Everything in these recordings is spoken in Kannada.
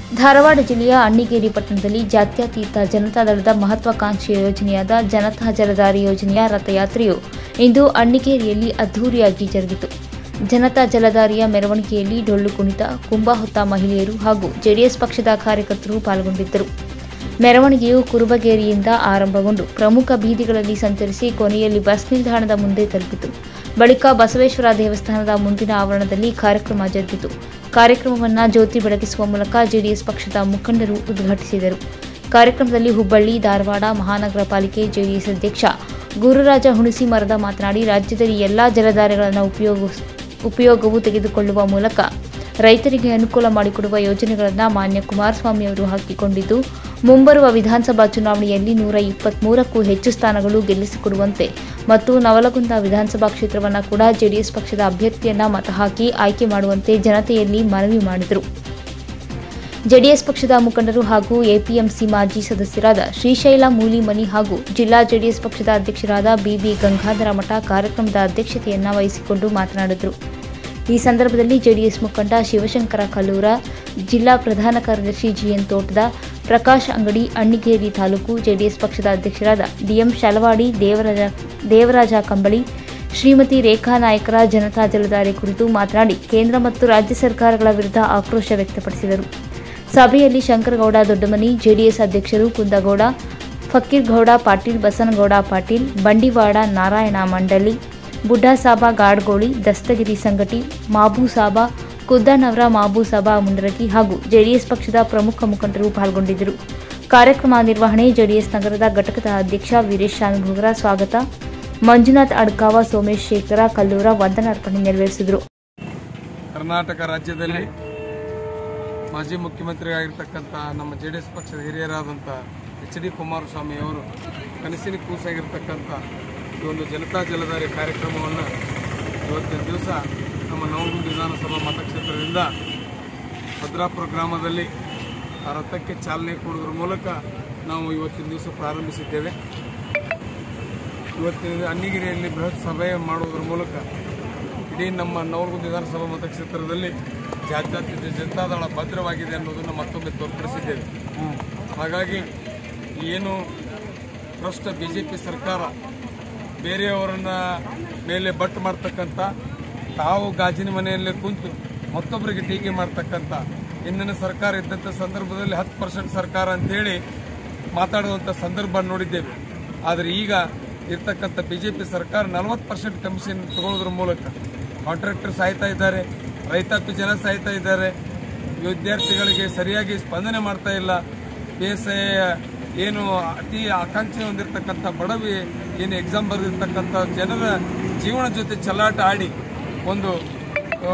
ಧಾರವಾಡ ಜಿಲ್ಲೆಯ ಅಣ್ಣಿಗೇರಿ ಪಟ್ಟಣದಲ್ಲಿ ಜಾತ್ಯತೀತ ಜನತಾದಳದ ಮಹತ್ವಾಕಾಂಕ್ಷಿ ಯೋಜನೆಯಾದ ಜನತಾ ಜಲಧಾರಿ ಯೋಜನೆಯ ರಥಯಾತ್ರೆಯು ಇಂದು ಅಣ್ಣಿಗೇರಿಯಲ್ಲಿ ಅದ್ದೂರಿಯಾಗಿ ಜರುಗಿತು ಜನತಾ ಜಲಧಾರಿಯ ಮೆರವಣಿಗೆಯಲ್ಲಿ ಡೊಳ್ಳು ಕುಣಿತ ಕುಂಭ ಹೊತ್ತ ಮಹಿಳೆಯರು ಹಾಗೂ ಜೆಡಿಎಸ್ ಪಕ್ಷದ ಕಾರ್ಯಕರ್ತರು ಪಾಲ್ಗೊಂಡಿದ್ದರು ಮೆರವಣಿಗೆಯು ಕುರುಬಗೇರಿಯಿಂದ ಆರಂಭಗೊಂಡು ಪ್ರಮುಖ ಬೀದಿಗಳಲ್ಲಿ ಸಂಚರಿಸಿ ಕೊನೆಯಲ್ಲಿ ಬಸ್ ನಿಲ್ದಾಣದ ಮುಂದೆ ತಲುಪಿತು ಬಳಿಕ ಬಸವೇಶ್ವರ ದೇವಸ್ಥಾನದ ಮುಂದಿನ ಆವರಣದಲ್ಲಿ ಕಾರ್ಯಕ್ರಮ ಜರುಗಿತು ಕಾರ್ಯಕ್ರಮವನ್ನು ಜ್ಯೋತಿ ಬೆಳಗಿಸುವ ಮೂಲಕ ಜೆಡಿಎಸ್ ಪಕ್ಷದ ಮುಖಂಡರು ಉದ್ಘಾಟಿಸಿದರು ಕಾರ್ಯಕ್ರಮದಲ್ಲಿ ಹುಬ್ಬಳ್ಳಿ ಧಾರವಾಡ ಮಹಾನಗರ ಪಾಲಿಕೆ ಜೆಡಿಎಸ್ ಅಧ್ಯಕ್ಷ ಗುರುರಾಜ ಹುಣಸಿ ಮರದ ಮಾತನಾಡಿ ರಾಜ್ಯದಲ್ಲಿ ಎಲ್ಲಾ ಜಲಧಾರೆಗಳನ್ನು ಉಪಯೋಗ ಉಪಯೋಗವು ತೆಗೆದುಕೊಳ್ಳುವ ಮೂಲಕ ರೈತರಿಗೆ ಅನುಕೂಲ ಮಾಡಿಕೊಡುವ ಯೋಜನೆಗಳನ್ನು ಮಾನ್ಯ ಕುಮಾರಸ್ವಾಮಿ ಅವರು ಹಾಕಿಕೊಂಡಿದ್ದು ಮುಂಬರುವ ವಿಧಾನಸಭಾ ಚುನಾವಣೆಯಲ್ಲಿ ನೂರ ಇಪ್ಪತ್ಮೂರಕ್ಕೂ ಹೆಚ್ಚು ಸ್ಥಾನಗಳು ಗೆಲ್ಲಿಸಿಕೊಡುವಂತೆ ಮತ್ತು ನವಲಗುಂದ ವಿಧಾನಸಭಾ ಕ್ಷೇತ್ರವನ್ನು ಕೂಡ ಜೆಡಿಎಸ್ ಪಕ್ಷದ ಅಭ್ಯರ್ಥಿಯನ್ನ ಮತ ಹಾಕಿ ಆಯ್ಕೆ ಮಾಡುವಂತೆ ಜನತೆಯಲ್ಲಿ ಮನವಿ ಮಾಡಿದರು ಜೆಡಿಎಸ್ ಪಕ್ಷದ ಮುಖಂಡರು ಹಾಗೂ ಎಪಿಎಂಸಿ ಮಾಜಿ ಸದಸ್ಯರಾದ ಶ್ರೀಶೈಲ ಮೂಲಿಮನಿ ಹಾಗೂ ಜಿಲ್ಲಾ ಜೆಡಿಎಸ್ ಪಕ್ಷದ ಅಧ್ಯಕ್ಷರಾದ ಬಿಬಿ ಗಂಗಾಧರ ಮಠ ಕಾರ್ಯಕ್ರಮದ ಅಧ್ಯಕ್ಷತೆಯನ್ನ ವಹಿಸಿಕೊಂಡು ಮಾತನಾಡಿದರು ಈ ಸಂದರ್ಭದಲ್ಲಿ ಜೆಡಿಎಸ್ ಮುಖಂಡ ಶಿವಶಂಕರ ಕಲ್ಲೂರ ಜಿಲ್ಲಾ ಪ್ರಧಾನ ಕಾರ್ಯದರ್ಶಿ ಜಿಎನ್ ತೋಟದ ಪ್ರಕಾಶ್ ಅಂಗಡಿ ಅಣ್ಣಿಗೇರಿ ತಾಲೂಕು ಜೆಡಿಎಸ್ ಪಕ್ಷದ ಅಧ್ಯಕ್ಷರಾದ ಡಿಎಂ ಶಲವಾಡಿ ದೇವರಾಜ ದೇವರಾಜ ಕಂಬಳಿ ಶ್ರೀಮತಿ ರೇಖಾ ನಾಯಕರ ಜನತಾ ಜಲಧಾರೆ ಕುರಿತು ಮಾತನಾಡಿ ಕೇಂದ್ರ ಮತ್ತು ರಾಜ್ಯ ಸರ್ಕಾರಗಳ ವಿರುದ್ಧ ಆಕ್ರೋಶ ವ್ಯಕ್ತಪಡಿಸಿದರು ಸಭೆಯಲ್ಲಿ ಶಂಕರಗೌಡ ದೊಡ್ಡಮನಿ ಜೆಡಿಎಸ್ ಅಧ್ಯಕ್ಷರು ಕುಂದಗೌಡ ಫಕೀರ್ಗೌಡ ಪಾಟೀಲ್ ಬಸನಗೌಡ ಪಾಟೀಲ್ ಬಂಡಿವಾಡ ನಾರಾಯಣ ಮಂಡಲಿ ಬುಡ್ಡಾಸಾಬ ಗಾಡ್ಗೋಳಿ ದಸ್ತಗಿರಿ ಸಂಗಟಿ ಮಾಬೂಸಾಬ ಕುದ್ದನವರ ಮಾಬೂಸಾಬ ಮುಂಡರಗಿ ಹಾಗೂ ಜೆಡಿಎಸ್ ಪಕ್ಷದ ಪ್ರಮುಖ ಮುಖಂಡರು ಪಾಲ್ಗೊಂಡಿದ್ದರು ಕಾರ್ಯಕ್ರಮ ನಿರ್ವಹಣೆ ಜೆಡಿಎಸ್ ನಗರದ ಘಟಕದ ಅಧ್ಯಕ್ಷ ವೀರೇಶ್ ಶಾನುಭೋಗರ ಸ್ವಾಗತ ಮಂಜುನಾಥ್ ಅಡ್ಕಾವ ಸೋಮೇಶ್ ಶೇಖರ ಕಲ್ಲೂರ ವಂದನಾರ್ಪಣೆ ನೆರವೇರಿಸಿದರು ಕರ್ನಾಟಕ ರಾಜ್ಯದಲ್ಲಿ ಮಾಜಿ ಮುಖ್ಯಮಂತ್ರಿ ಆಗಿರ್ತಕ್ಕಂಥ ನಮ್ಮ ಜೆ ಡಿ ಎಸ್ ಪಕ್ಷದ ಹಿರಿಯರಾದಂಥ ಎಚ್ ಡಿ ಕುಮಾರಸ್ವಾಮಿ ಅವರು ಕನಸಿನ ಕೂಸಾಗಿರ್ತಕ್ಕಂಥ ಈ ಒಂದು ಜನತಾ ಜಲಧಾರೆ ಕಾರ್ಯಕ್ರಮವನ್ನು ಇವತ್ತಿನ ದಿವಸ ನಮ್ಮ ನವಗುಂದ ವಿಧಾನಸಭಾ ಮತಕ್ಷೇತ್ರದಿಂದ ಭದ್ರಾಪುರ ಗ್ರಾಮದಲ್ಲಿ ಆ ರಥಕ್ಕೆ ಚಾಲನೆ ಕೊಡೋದ್ರ ಮೂಲಕ ನಾವು ಇವತ್ತಿನ ದಿವಸ ಪ್ರಾರಂಭಿಸಿದ್ದೇವೆ ಇವತ್ತಿನ ಅನ್ನಿಗಿರಿಯಲ್ಲಿ ಬೃಹತ್ ಸಭೆ ಮಾಡುವುದರ ಮೂಲಕ ಇಡೀ ನಮ್ಮ ನವಲಗುಂದ ವಿಧಾನಸಭಾ ಮತಕ್ಷೇತ್ರದಲ್ಲಿ ಜಾತ್ಯತೀತ ಜನತಾದಳ ಭದ್ರವಾಗಿದೆ ಅನ್ನೋದನ್ನು ಮತ್ತೊಮ್ಮೆ ತೋರ್ಪಡಿಸಿದ್ದೇವೆ ಹಾಗಾಗಿ ಏನು ಭ್ರಷ್ಟ ಬಿ ಜೆ ಪಿ ಸರ್ಕಾರ ಬೇರೆಯವರನ್ನ ಮೇಲೆ ಬಟ್ ಮಾಡ್ತಕ್ಕಂಥ ತಾವು ಗಾಜಿನ ಮನೆಯಲ್ಲೇ ಕುಂತು ಮತ್ತೊಬ್ಬರಿಗೆ ಟೀಕೆ ಮಾಡ್ತಕ್ಕಂಥ ಹಿಂದಿನ ಸರ್ಕಾರ ಇದ್ದಂಥ ಸಂದರ್ಭದಲ್ಲಿ ಹತ್ತು ಪರ್ಸೆಂಟ್ ಸರ್ಕಾರ ಅಂತೇಳಿ ಮಾತಾಡುವಂಥ ಸಂದರ್ಭ ನೋಡಿದ್ದೇವೆ ಆದರೆ ಈಗ ಇರ್ತಕ್ಕಂಥ ಬಿಜೆಪಿ ಸರ್ಕಾರ ನಲವತ್ತು ಪರ್ಸೆಂಟ್ ಕಮಿಷನ್ ತಗೊಳ್ಳೋದ್ರ ಮೂಲಕ ಕಾಂಟ್ರಾಕ್ಟರ್ ಸಾಯ್ತಾ ಇದ್ದಾರೆ ರೈತಾಪಿ ಜನ ಸಾಯ್ತಾ ಇದ್ದಾರೆ ವಿದ್ಯಾರ್ಥಿಗಳಿಗೆ ಸರಿಯಾಗಿ ಸ್ಪಂದನೆ ಮಾಡ್ತಾ ಇಲ್ಲ ಪಿ ಎಸ್ ಐ ಏನು ಅತಿ ಆಕಾಂಕ್ಷೆ ಹೊಂದಿರತಕ್ಕಂಥ ಬಡವಿ ಏನು ಎಕ್ಸಾಮ್ ಬರೆದಿರ್ತಕ್ಕಂಥ ಜನರ ಜೀವನ ಜೊತೆ ಚೆಲ್ಲಾಟ ಆಡಿ ಒಂದು ಆ,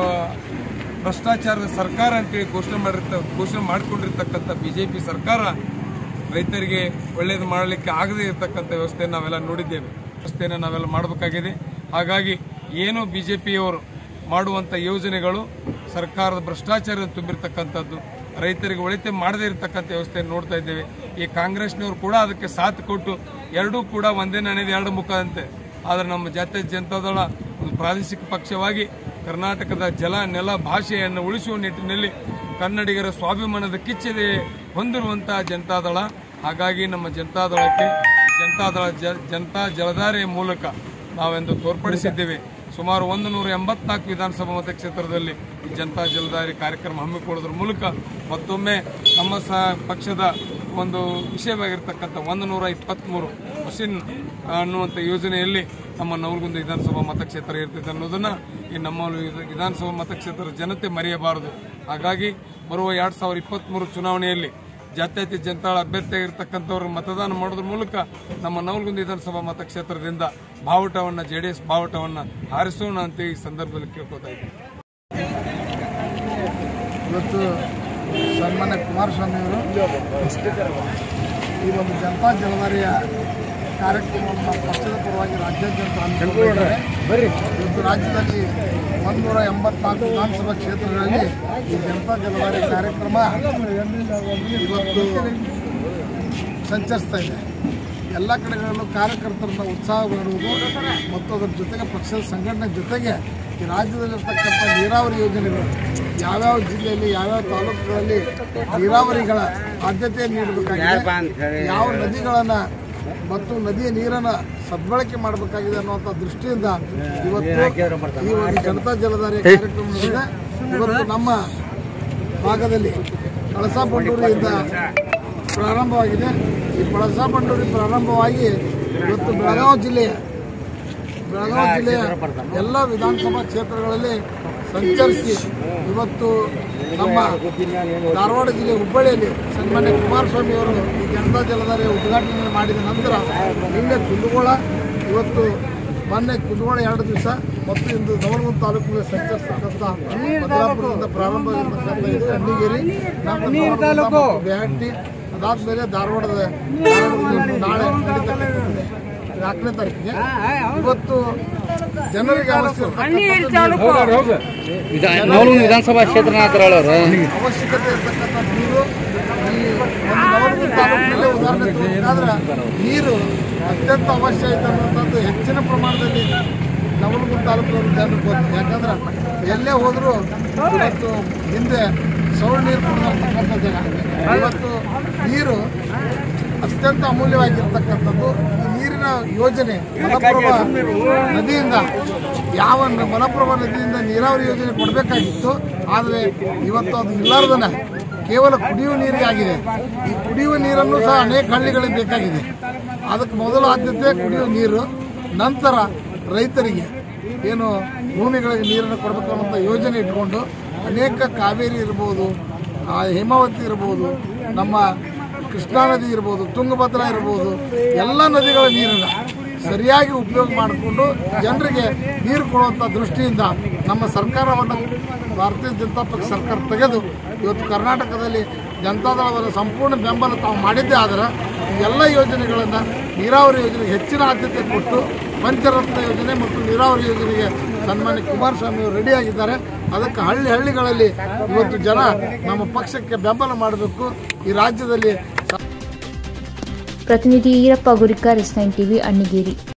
ಭ್ರಷ್ಟಾಚಾರದ ಸರ್ಕಾರ ಅಂತೇಳಿ ಘೋಷಣೆ ಮಾಡಿರ್ತ ಘೋಷಣೆ ಮಾಡಿಕೊಂಡಿರ್ತಕ್ಕಂಥ ಬಿಜೆಪಿ ಸರ್ಕಾರ ರೈತರಿಗೆ ಒಳ್ಳೇದು ಮಾಡಲಿಕ್ಕೆ ಆಗದೇ ಇರತಕ್ಕಂಥ ವ್ಯವಸ್ಥೆಯನ್ನು ನಾವೆಲ್ಲ ನೋಡಿದ್ದೇವೆ ವ್ಯವಸ್ಥೆಯನ್ನು ನಾವೆಲ್ಲ ಮಾಡಬೇಕಾಗಿದೆ ಹಾಗಾಗಿ ಏನು ಬಿಜೆಪಿಯವರು ಮಾಡುವಂಥ ಯೋಜನೆಗಳು ಸರ್ಕಾರದ ಭ್ರಷ್ಟಾಚಾರ ತುಂಬಿರ್ತಕ್ಕಂಥದ್ದು ರೈತರಿಗೆ ಒಳಿತೆ ಮಾಡದೇ ಇರತಕ್ಕಂಥ ವ್ಯವಸ್ಥೆಯನ್ನು ನೋಡ್ತಾ ಇದ್ದೇವೆ ಈ ಕಾಂಗ್ರೆಸ್ನವರು ಕೂಡ ಅದಕ್ಕೆ ಸಾಥ್ ಕೊಟ್ಟು ಎರಡೂ ಕೂಡ ಒಂದೇ ನಾಣ್ಯದ ಎರಡು ಮುಖ ಅಂತೆ ಆದರೆ ನಮ್ಮ ಜಾತ್ಯ ಜನತಾದಳ ಒಂದು ಪ್ರಾದೇಶಿಕ ಪಕ್ಷವಾಗಿ ಕರ್ನಾಟಕದ ಜಲ ನೆಲ ಭಾಷೆಯನ್ನು ಉಳಿಸುವ ನಿಟ್ಟಿನಲ್ಲಿ ಕನ್ನಡಿಗರ ಸ್ವಾಭಿಮಾನದ ಕಿಚ್ಚದೆ ಹೊಂದಿರುವಂತಹ ಜನತಾದಳ ಹಾಗಾಗಿ ನಮ್ಮ ಜನತಾದಳಕ್ಕೆ ಜನತಾದಳ ಜ- ಜನತಾ ಜಲಧಾರೆ ಮೂಲಕ ನಾವೆಂದು ತೋರ್ಪಡಿಸಿದ್ದೇವೆ ಸುಮಾರು ಒಂದು ನೂರ ಎಂಬತ್ನಾಲ್ಕು ವಿಧಾನಸಭಾ ಮತಕ್ಷೇತ್ರದಲ್ಲಿ ಈ ಜನತಾ ಜಲಧಾರೆ ಕಾರ್ಯಕ್ರಮ ಹಮ್ಮಿಕೊಳ್ಳೋದ್ರ ಮೂಲಕ ಮತ್ತೊಮ್ಮೆ ನಮ್ಮ ಸಹ ಪಕ್ಷದ ಒಂದು ವಿಷಯವಾಗಿರ್ತಕ್ಕಂಥ ಒಂದು ನೂರ ಇಪ್ಪತ್ತ್ಮೂರು ಮಷಿನ್ ಅನ್ನುವಂಥ ಯೋಜನೆಯಲ್ಲಿ ನಮ್ಮ ನವಲಗುಂದ ವಿಧಾನಸಭಾ ಮತಕ್ಷೇತ್ರ ಇರ್ತದೆ ಅನ್ನೋದನ್ನ ಈ ನಮ್ಮ ವಿಧಾನಸಭಾ ಮತಕ್ಷೇತ್ರದ ಜನತೆ ಮರೆಯಬಾರದು ಹಾಗಾಗಿ ಬರುವ ಎರಡ್ ಸಾವಿರದ ಇಪ್ಪತ್ತ್ಮೂರು ಚುನಾವಣೆಯಲ್ಲಿ ಜಾತ್ಯತೀತ ಜನತಾಳ ಅಭ್ಯರ್ಥಿಯಾಗಿರ್ತಕ್ಕಂಥವ್ರು ಮತದಾನ ಮಾಡೋದ್ರ ಮೂಲಕ ನಮ್ಮ ನವಲಗುಂದ ವಿಧಾನಸಭಾ ಮತಕ್ಷೇತ್ರದಿಂದ ಬಾವುಟವನ್ನ ಜೆಡಿಎಸ್ ಬಾವುಟವನ್ನ ಹಾರಿಸೋಣ ಅಂತ ಈ ಸಂದರ್ಭದಲ್ಲಿ ಕೇಳ್ಕೊತಾ ಇದ್ದೀನಿ ಇವತ್ತು ಸನ್ಮಾನ್ಯ ಕುಮಾರಸ್ವಾಮಿ ಅವರು ಈ ಒಂದು ಜನತಾ ಜಲಧಾರಿಯ ಕಾರ್ಯಕ್ರಮವನ್ನು ನಮ್ಮ ಪಕ್ಷದ ಪರವಾಗಿ ರಾಜ್ಯಾದ್ಯಂತ ಹಮ್ಮಿಕೊಂಡಿದ್ದಾರೆ ಇವತ್ತು ರಾಜ್ಯದಲ್ಲಿ ಒಂದೂರ ಎಂಬತ್ನಾಲ್ಕು ವಿಧಾನಸಭಾ ಕ್ಷೇತ್ರಗಳಲ್ಲಿ ಈ ಜನತಾ ಜಲಧಾರೆ ಕಾರ್ಯಕ್ರಮ ಇವತ್ತು ಸಂಚರಿಸ್ತಾ ಇದೆ ಎಲ್ಲ ಕಡೆಗಳಲ್ಲೂ ಕಾರ್ಯಕರ್ತರನ್ನ ಉತ್ಸಾಹ ಮಾಡುವುದು ಮತ್ತು ಅದರ ಜೊತೆಗೆ ಪಕ್ಷದ ಸಂಘಟನೆ ಜೊತೆಗೆ ಈ ರಾಜ್ಯದಲ್ಲಿರ್ತಕ್ಕಂಥ ನೀರಾವರಿ ಯೋಜನೆಗಳು ಯಾವ್ಯಾವ ಜಿಲ್ಲೆಯಲ್ಲಿ ಯಾವ್ಯಾವ ತಾಲೂಕುಗಳಲ್ಲಿ ನೀರಾವರಿಗಳ ಆದ್ಯತೆ ನೀಡಬೇಕಾಗಿದೆ ಯಾವ ನದಿಗಳನ್ನು ಮತ್ತು ನದಿಯ ನೀರನ್ನು ಸದ್ಬಳಕೆ ಮಾಡಬೇಕಾಗಿದೆ ಅನ್ನುವಂಥ ದೃಷ್ಟಿಯಿಂದ ಇವತ್ತು ಈ ಒಂದು ಜನತಾ ಜಲಧಾರೆ ಕಾರ್ಯಕ್ರಮ ನಡೆದಿದೆ ಇವತ್ತು ನಮ್ಮ ಭಾಗದಲ್ಲಿ ಕಳಸಾ ಬಂಡೂರಿಯಿಂದ ಪ್ರಾರಂಭವಾಗಿದೆ ಈ ಕಳಸಾ ಬಂಡೂರಿ ಪ್ರಾರಂಭವಾಗಿ ಇವತ್ತು ಬೆಳಗಾವಿ ಜಿಲ್ಲೆಯ ಬೆಳಗಾವಿ ಜಿಲ್ಲೆಯ ಎಲ್ಲ ವಿಧಾನಸಭಾ ಕ್ಷೇತ್ರಗಳಲ್ಲಿ ಸಂಚರಿಸಿ ಇವತ್ತು ನಮ್ಮ ಧಾರವಾಡ ಜಿಲ್ಲೆ ಹುಬ್ಬಳ್ಳಿಯಲ್ಲಿ ಸನ್ಮಾನ್ಯ ಕುಮಾರಸ್ವಾಮಿ ಅವರು ಈ ಜನತಾ ಜಲಧಾರೆ ಉದ್ಘಾಟನೆ ಮಾಡಿದ ನಂತರ ನಿನ್ನೆ ಕುಂದಗೋಳ ಇವತ್ತು ಮೊನ್ನೆ ಕುಂದಗೋಳ ಎರಡು ದಿವಸ ಮತ್ತು ಇಂದು ನವಲಗುಂದ ತಾಲೂಕಿನಲ್ಲಿ ಸಂಚರಿಸತಕ್ಕಂಥ ಬದಲಾಪುರದಿಂದ ಪ್ರಾರಂಭವಾಗಿರ್ತಕ್ಕಂಥ ಇದು ಅಣ್ಣಿಗೇರಿ ನಂತರ ನವಲಗುಂದ ಮತ್ತು ಬ್ಯಾಹಟ್ಟಿ ಅದಾದ್ಮೇಲೆ ಧಾರವಾಡದ ಧಾರವಾಡದಲ್ಲಿ ನಾಳೆ ನಡೀತಕ್ಕಂಥದ್ದಿದೆ. ನಾಲ್ಕನೇ ತಾರೀಕಿಗೆ ಇವತ್ತು ಜನರಿಗೆ ಅವಶ್ಯಕ ನವಲಗುಂದ ವಿಧಾನಸಭಾ ಕ್ಷೇತ್ರ ಅವರು ಅವಶ್ಯಕತೆ ಇರ್ತಕ್ಕಂಥ ನೀರು ಈ ಒಂದು ನವಲಗುಂದ ತಾಲೂಕಿನಲ್ಲೇ ಉದಾಹರಣೆ ತಗೋಬೇಕಾದ್ರೆ ನೀರು ಅತ್ಯಂತ ಅವಶ್ಯ ಐತೆ ಅನ್ನೋಂಥದ್ದು ಹೆಚ್ಚಿನ ಪ್ರಮಾಣದಲ್ಲಿ ನವಲಗುಂದ ತಾಲೂಕಿನ ಜನರಿಗೆ ಗೊತ್ತು ಯಾಕಂದ್ರೆ ಎಲ್ಲೇ ಹೋದರೂ ಇವತ್ತು ಹಿಂದೆ ಸೌಳು ನೀರು ಕುಡಿದಿರ್ತಕ್ಕಂಥ ಜಾಗ ಇವತ್ತು ನೀರು ಅತ್ಯಂತ ಅಮೂಲ್ಯವಾಗಿರ್ತಕ್ಕಂಥದ್ದು ಈ ನೀರಿನ ಯೋಜನೆ ಮಲಪ್ರಭಾ ನದಿಯಿಂದ ಯಾವ ನ- ಮಲಪ್ರಭಾ ನದಿಯಿಂದ ನೀರಾವರಿ ಯೋಜನೆ ಕೊಡಬೇಕಾಗಿತ್ತು ಆದರೆ ಇವತ್ತು ಅದು ಇಲ್ಲಾರ್ದನ ಕೇವಲ ಕುಡಿಯುವ ನೀರಿಗೆ ಆಗಿದೆ ಈ ಕುಡಿಯುವ ನೀರನ್ನು ಸಹ ಅನೇಕ ಹಳ್ಳಿಗಳಿಗೆ ಬೇಕಾಗಿದೆ ಅದಕ್ಕೆ ಮೊದಲು ಆದ್ಯತೆ ಕುಡಿಯುವ ನೀರು ನಂತರ ರೈತರಿಗೆ ಏನು ಭೂಮಿಗಳಿಗೆ ನೀರನ್ನು ಕೊಡಬೇಕು ಅನ್ನೋಂಥ ಯೋಜನೆ ಇಟ್ಕೊಂಡು ಅನೇಕ ಕಾವೇರಿ ಇರ್ಬೋದು ಆ ಹೇಮಾವತಿ ಇರ್ಬೋದು ನಮ್ಮ ಕೃಷ್ಣಾ ನದಿ ಇರ್ಬೋದು ತುಂಗಭದ್ರಾ ಇರ್ಬೋದು ಎಲ್ಲ ನದಿಗಳ ನೀರನ್ನು ಸರಿಯಾಗಿ ಉಪಯೋಗ ಮಾಡಿಕೊಂಡು ಜನರಿಗೆ ನೀರು ಕೊಡುವಂಥ ದೃಷ್ಟಿಯಿಂದ ನಮ್ಮ ಸರ್ಕಾರವನ್ನು ಭಾರತೀಯ ಜನತಾ ಪಕ್ಷ ಸರ್ಕಾರ ತೆಗೆದು ಇವತ್ತು ಕರ್ನಾಟಕದಲ್ಲಿ ಜನತಾದಳವನ್ನು ಸಂಪೂರ್ಣ ಬೆಂಬಲ ತಾವು ಮಾಡಿದ್ದೇ ಆದರೆ ಈ ಎಲ್ಲ ಯೋಜನೆಗಳನ್ನು ನೀರಾವರಿ ಯೋಜನೆಗೆ ಹೆಚ್ಚಿನ ಆದ್ಯತೆ ಕೊಟ್ಟು ಪಂಚರತ್ನ ಯೋಜನೆ ಮತ್ತು ನೀರಾವರಿ ಯೋಜನೆಗೆ ಸನ್ಮಾನ್ಯ ಕುಮಾರಸ್ವಾಮಿ ಅವರು ರೆಡಿಯಾಗಿದ್ದಾರೆ ಅದಕ್ಕೆ ಹಳ್ಳಿ ಹಳ್ಳಿಗಳಲ್ಲಿ ಇವತ್ತು ಜನ ನಮ್ಮ ಪಕ್ಷಕ್ಕೆ ಬೆಂಬಲ ಮಾಡಬೇಕು ಈ ರಾಜ್ಯದಲ್ಲಿ ಪ್ರತಿನಿಧಿ Irappa Gurikar S nine TV Annigeri